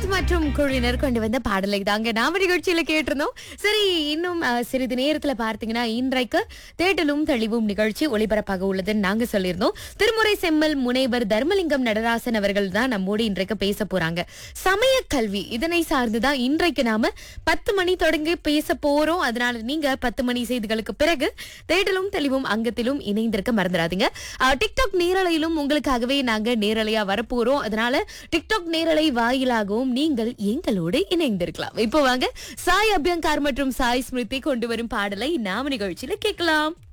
மற்றும் குழுவினர் கொண்டு வந்த பாடலை தாங்க நாம நிகழ்ச்சியில கேட்டிருந்தோம் சரி இன்னும் அஹ், சிறிது நேரத்துல பார்த்தீங்கன்னா இன்றைக்கு தேடலும் தெளிவும் நிகழ்ச்சி ஒளிபரப்பாக உள்ளதுன்னு நாங்க சொல்லியிருந்தோம் திருமுறை செம்மல் முனைவர் தர்மலிங்கம் நடராசன் அவர்கள் தான் நம்மோடு இன்றைக்கு பேச போறாங்க சமய கல்வி இதனை சார்ந்துதான் இன்றைக்கு நாம பத்து மணி தொடங்கி பேச போறோம் அதனால நீங்க பத்து மணி செய்திகளுக்கு பிறகு தேடலும் தெளிவும் அங்கத்திலும் இணைந்திருக்க மறந்துடாதீங்க அஹ், டிக்டாக் நேரலையிலும் உங்களுக்காகவே நாங்க நேரலையா வரப்போறோம் அதனால டிக்டாக் நேரலை வாயிலாகவும் நீங்கள் எங்களோடு இணைந்திருக்கலாம் இப்போ வாங்க சாய் அபியங்கார் மற்றும் சாய் ஸ்மிருதி கொண்டு வரும் பாடலை நாம நிகழ்ச்சியில கேட்கலாம்